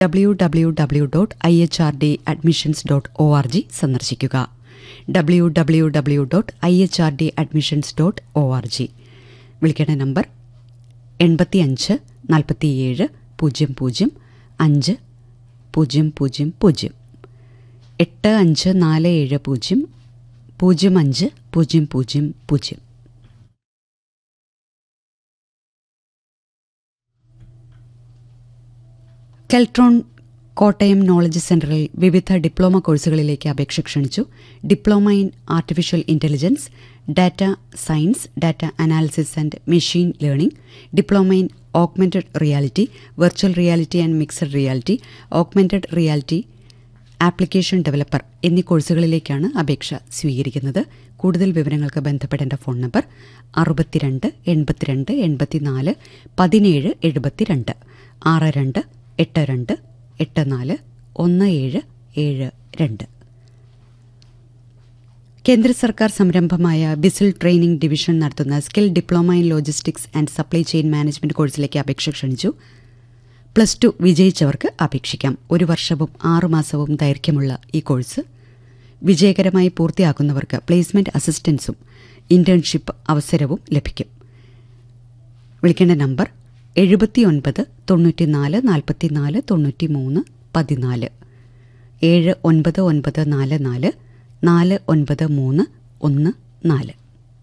W W W dot I H R D admissions dot O R G സന്ദർശിക്കുക W W W dot I H R D admissions dot O R G വിളിക്കേണ്ട number എൺപത്തി അഞ്ച് നാൽപ്പത്തിയേഴ് പൂജ്യം പൂജ്യം അഞ്ച് പൂജ്യം പൂജ്യം പൂജ്യം എട്ട് അഞ്ച് നാല് ഏഴ് പൂജ്യം പൂജ്യം അഞ്ച് പൂജ്യം പൂജ്യം പൂജ്യം കെൽട്രോൺ കോട്ടയം നോളജ് സെന്ററിൽ വിവിധ ഡിപ്ലോമ കോഴ്സുകളിലേക്ക് അപേക്ഷ ക്ഷണിച്ചു diploma in artificial intelligence data science data analysis and machine learning diploma in augmented reality virtual reality and mixed reality augmented reality application developer എന്നീ കോഴ്സുകളിലേക്കാണ് അപേക്ഷ സ്വീകരിക്കുന്നത് കൂടുതൽ വിവരങ്ങൾക്ക് ബന്ധപ്പെടേണ്ട ഫോൺ നമ്പർ അറുപത്തിരണ്ട് എൺപത്തിരണ്ട് എൺപത്തിനാല് പതിനേഴ് എഴുപത്തിരണ്ട് ആറ് രണ്ട് എട്ട് രണ്ട് എട്ട് നാല് ഒന്ന് ഏഴ് ഏഴ് രണ്ട് കേന്ദ്ര സർക്കാർ സംരംഭമായ ബിസിൽ ട്രെയിനിംഗ് ഡിവിഷൻ നടത്തുന്ന skill diploma in logistics and supply chain management കോഴ്സിലേക്ക് അപേക്ഷ ക്ഷണിച്ചു പ്ലസ് ടു വിജയിച്ചവർക്ക് അപേക്ഷിക്കാം ഒരു വർഷവും ആറുമാസവും ദൈർഘ്യമുള്ള ഈ കോഴ്സ് വിജയകരമായി പൂർത്തിയാക്കുന്നവർക്ക് പ്ലേസ്മെന്റ് അസിസ്റ്റൻസും ഇന്റേൺഷിപ്പ് അവസരവും ലഭിക്കും വിളിക്കേണ്ട നമ്പർ എഴുപത്തിയൊൻപത് തൊണ്ണൂറ്റിനാല് നാൽപ്പത്തിനാല് തൊണ്ണൂറ്റിമൂന്ന് പതിനാല് ഏഴ് ഒൻപത് ഒൻപത് നാല് നാല് നാല് ഒൻപത് മൂന്ന് ഒന്ന് നാല്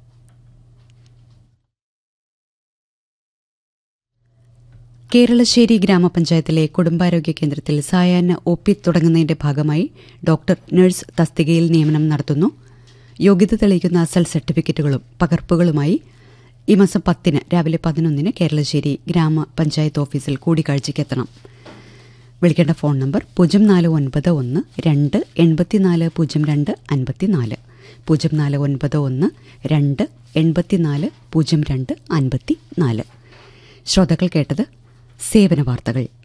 കേരളശ്ശേരി ഗ്രാമപഞ്ചായത്തിലെ കുടുംബാരോഗ്യ കേന്ദ്രത്തിൽ സായാഹ്ന ഒ പി തുടങ്ങുന്നതിന്റെ ഭാഗമായി ഡോക്ടർ നഴ്സ് തസ്തികയിൽ നിയമനം നടത്തുന്നു യോഗ്യത തെളിയിക്കുന്ന അസൽ സർട്ടിഫിക്കറ്റുകളും പകർപ്പുകളുമായി ഈ മാസം പത്തിന് രാവിലെ പതിനൊന്നിന് കേരളശ്ശേരി ഗ്രാമപഞ്ചായത്ത് ഓഫീസിൽ കൂടിക്കാഴ്ചയ്ക്കെത്തണം വിളിക്കേണ്ട ഫോൺ നമ്പർ പൂജ്യം നാല് ഒൻപത് ഒന്ന് രണ്ട് എൺപത്തിനാല് പൂജ്യം രണ്ട് അൻപത്തിനാല് പൂജ്യം നാല് ഒൻപത് ഒന്ന് രണ്ട് എൺപത്തിനാല് പൂജ്യം രണ്ട് അൻപത്തി നാല് ശ്രോതാക്കൾ കേട്ടത് സേവന വാർത്തകൾ